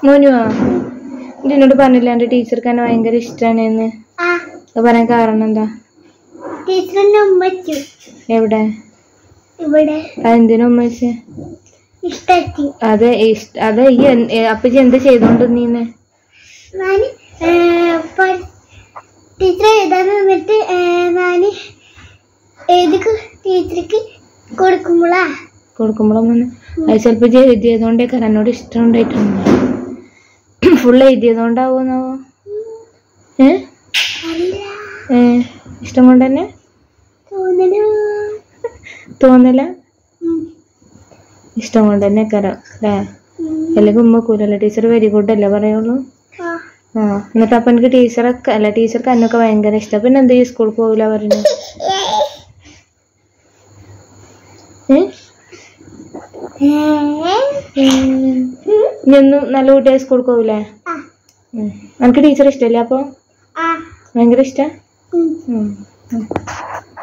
മോനുവാ ഇത് എന്നോട് പറഞ്ഞില്ല എൻ്റെ ടീച്ചർക്ക് എന്നെ ഭയങ്കര ഇഷ്ടമാണ് എന്ന് ആ അത് പറയാൻ കാരണം എന്താ ടീച്ചറിന്റെ ഉമ്മ വെച്ചു എവിടെ ഇവിടെ അതെന്തിനാ ഉമ്മ വെച്ചേ ഇഷ്ടാക്കി അതെ ഇഷ്ട അതെ ഈ എന്ത്- ഏ, അപ്പച്ചി എന്ത് ചെയ്തോണ്ടിരുന്നീന്ന് ഞാന് ടീച്ചർ എഴുതാൻ നിന്നിട്ട് ഞാന് എഴുതി ടീച്ചർക്ക് കൊടുക്കുമ്പോളാ കൊടുക്കുമ്പോഴൊന്നും അത് ചിലപ്പോൾ എഴുതിയതുകൊണ്ടേ കാരണം എന്നോട് ഇഷ്ടം ഉണ്ടായിട്ടുണ്ട് ഫുൾ എഴുതിയതുകൊണ്ടാവുമെന്നാവോ ഏ അറിയില്ല ഏ ഇഷ്ടം കൊണ്ട് തന്നെ തോന്നണ തോന്നില്ല ഇഷ്ടം കൊണ്ട് തന്നെ കരം അല്ലേ അല്ലെങ്കിൽ ഉമ്മക്കൂലല്ലേ ടീച്ചർ വെരി ഗുഡ് അല്ലേ പറയുള്ളൂ ആ എന്നിട്ട് അപ്പം എനിക്ക് ടീച്ചറൊക്കെ അല്ല ടീച്ചർക്ക് എന്നൊക്കെ ഭയങ്കര ഇഷ്ടം പിന്നെ എന്താ ഈ സ്കൂളിൽ പോകില്ല പറഞ്ഞു ഏ ഇനിയൊന്നും നല്ല കുട്ടിയായി സ്കൂളിൽ പോകില്ലേ എനിക്ക് ടീച്ചർ ഇഷ്ടമല്ലേ അപ്പോൾ ആ ഭയങ്കര ഇഷ്ടം ഉം. ഉം.